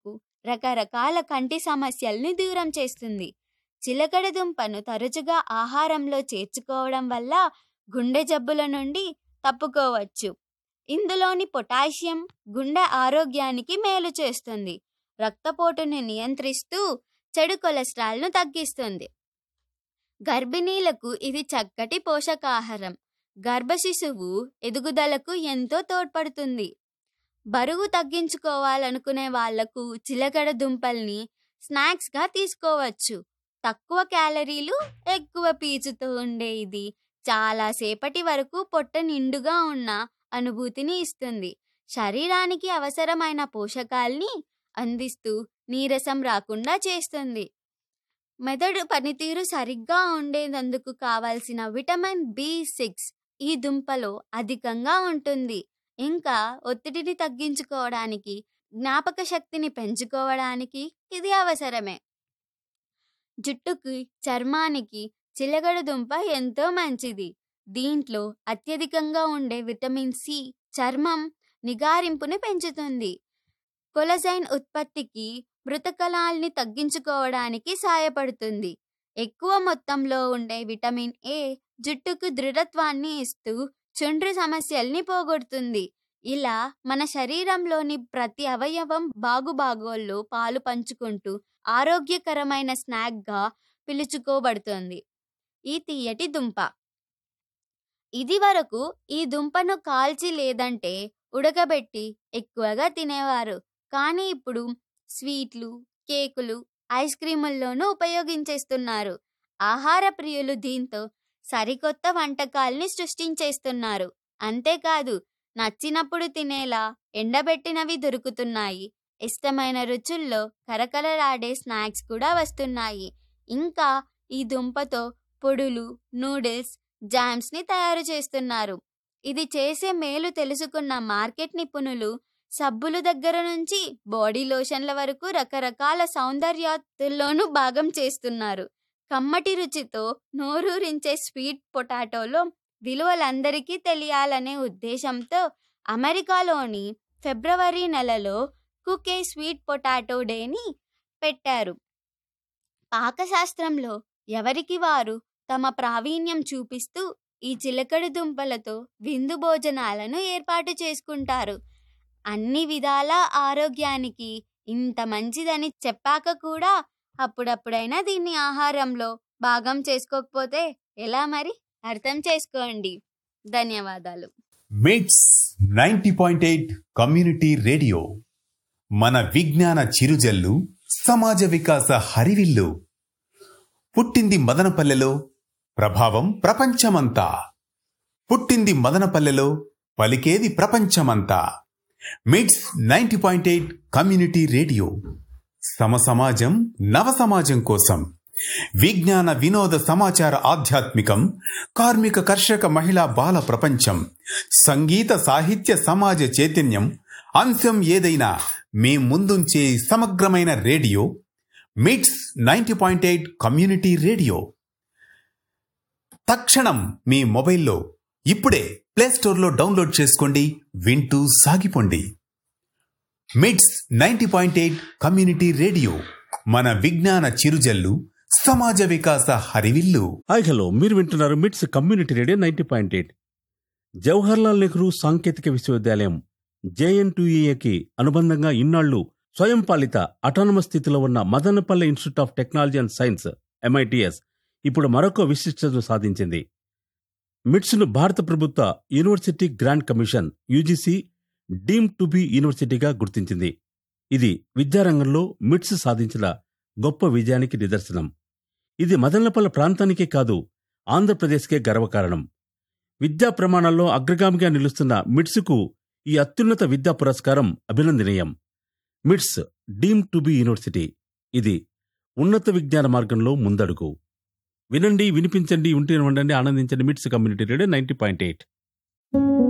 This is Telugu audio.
పిల్లలకు రకరకాల కంటి సమస్యల్ని దూరం చేస్తుంది చిలకడ దుంపను తరచుగా ఆహారంలో చేర్చుకోవడం వల్ల గుండె జబ్బుల నుండి తప్పుకోవచ్చు ఇందులోని పొటాషియం గుండె ఆరోగ్యానికి మేలు చేస్తుంది రక్తపోటుని నియంత్రిస్తూ చెడు కొలెస్ట్రాల్ను తగ్గిస్తుంది గర్భిణీలకు ఇది చక్కటి పోషకాహారం గర్భ శిశువు ఎదుగుదలకు ఎంతో తోడ్పడుతుంది బరువు తగ్గించుకోవాలనుకునే వాళ్లకు చిలకడ దుంపల్ని స్నాక్స్గా తీసుకోవచ్చు తక్కువ క్యాలరీలు ఎక్కువ పీచుతో ఉండే ఇది చాలాసేపటి వరకు పొట్ట నిండుగా ఉన్న అనుభూతిని ఇస్తుంది శరీరానికి అవసరమైన పోషకాల్ని అందిస్తూ నీరసం రాకుండా చేస్తుంది మెదడు పనితీరు సరిగ్గా ఉండేందుకు కావాల్సిన విటమిన్ బి సిక్స్ ఈ దుంపలో అధికంగా ఉంటుంది ఇంకా ఒత్తిడిని తగ్గించుకోవడానికి జ్ఞాపక శక్తిని పెంచుకోవడానికి ఇది అవసరమే జుట్టుకి చర్మానికి చిలగడ దుంప ఎంతో మంచిది దీంట్లో అత్యధికంగా ఉండే విటమిన్ సి చర్మం నిగారింపుని పెంచుతుంది కొలజైన్ ఉత్పత్తికి మృతకలాల్ని తగ్గించుకోవడానికి సాయపడుతుంది ఎక్కువ మొత్తంలో ఉండే విటమిన్ ఏ జుట్టుకు దృఢత్వాన్ని ఇస్తూ చుండ్రు సమస్యల్ని పోగొడుతుంది ఇలా మన శరీరంలోని ప్రతి అవయవం బాగుబాగోళ్ళు పాలు పంచుకుంటూ ఆరోగ్యకరమైన స్నాక్గా పిలుచుకోబడుతుంది ఈ తీయటి దుంప ఇది వరకు ఈ దుంపను కాల్చి లేదంటే ఉడకబెట్టి ఎక్కువగా తినేవారు కానీ ఇప్పుడు స్వీట్లు కేకులు ఐస్ క్రీముల్లోనూ ఉపయోగించేస్తున్నారు ఆహార ప్రియులు దీంతో సరికొత్త వంటకాల్ని సృష్టించేస్తున్నారు అంతేకాదు నచ్చినప్పుడు తినేలా ఎండబెట్టినవి దొరుకుతున్నాయి ఇష్టమైన రుచుల్లో కరకరలాడే స్నాక్స్ కూడా వస్తున్నాయి ఇంకా ఈ దుంపతో పొడులు నూడిల్స్ జామ్స్ని తయారు చేస్తున్నారు ఇది చేసే మేలు తెలుసుకున్న మార్కెట్ నిపుణులు సబ్బుల దగ్గర నుంచి బాడీ లోషన్ల వరకు రకరకాల సౌందర్యాతుల్లోనూ భాగం చేస్తున్నారు కమ్మటి రుచితో నోరూరించే స్వీట్ పొటాటోలో విలువలందరికీ తెలియాలనే ఉద్దేశంతో అమెరికాలోని ఫిబ్రవరి నెలలో కుకే స్వీట్ పొటాటో డేని పెట్టారు పాకశాస్త్రంలో ఎవరికి వారు తమ ప్రావీణ్యం చూపిస్తూ ఈ చిలకడ దుంపలతో విందు భోజనాలను ఏర్పాటు చేసుకుంటారు అన్ని విధాల ఆరోగ్యానికి ఇంత మంచిదని చెప్పాక కూడా అప్పుడప్పుడైనా దీన్ని ఆహారంలో భాగం చేసుకోకపోతే ఎలా మరి అర్థం చేసుకోండి ధన్యవాదాలు MITS ninety point eight community radio మన విజ్ఞాన చిరుజల్లు సమాజ వికాస హరివిల్లు పుట్టింది మదనపల్లెలో ప్రభావం ప్రపంచమంతా పుట్టింది మదనపల్లెలో పలికేది ప్రపంచమంతా MITS ninety point eight community radio సమ సమాజం నవ సమాజం కోసం విజ్ఞాన వినోద సమాచార ఆధ్యాత్మికం కార్మిక కర్షక మహిళా బాల ప్రపంచం సంగీత సాహిత్య సమాజ చైతన్యం అంశం ఏదైనా మీ ముందుంచే సమగ్రమైన radio MITS ninety point eight community radio తక్షణం మీ మొబైల్లో ఇప్పుడే ప్లేస్టోర్లో డౌన్లోడ్ చేసుకోండి వింటూ సాగిపోండి MITS ninety point eight community radio మన విజ్ఞాన చిరుజల్లు సమాజ వికాస హరివిల్లు హాయ్ హలో మీరు వింటున్నారు MITS community radio ninety point eight Jawaharlal Nehru సాంకేతిక విశ్వవిద్యాలయం జేఎన్టీఏకి అనుబంధంగా ఇన్నాళ్లు స్వయం పాలిత అటానమస్ స్థితిలో ఉన్న Madanapalle institute of technology and science MITS ఇప్పుడు మరొక విశిష్టతను సాధించింది మిట్స్ను భారత ప్రభుత్వ university grant commission UGC deem to be యూనివర్సిటీగా గుర్తించింది ఇది విద్యారంగంలో మిట్స్ సాధించిన గొప్ప విజయానికి నిదర్శనం ఇది మదనపల్లె ప్రాంతానికే కాదు ఆంధ్రప్రదేశ్కే గర్వకారణం విద్యా ప్రమాణాల్లో అగ్రగామిగా నిలుస్తున్న మిట్స్కు ఈ అత్యున్నత విద్యా పురస్కారం అభినందనీయం మిట్స్ డీమ్ టు బి యూనివర్సిటీ ఇది ఉన్నత విజ్ఞాన మార్గంలో ముందడుగు వినండి వినిపించండి ఉంటే ఉండండి ఆనందించండి MITS community radio ninety point eight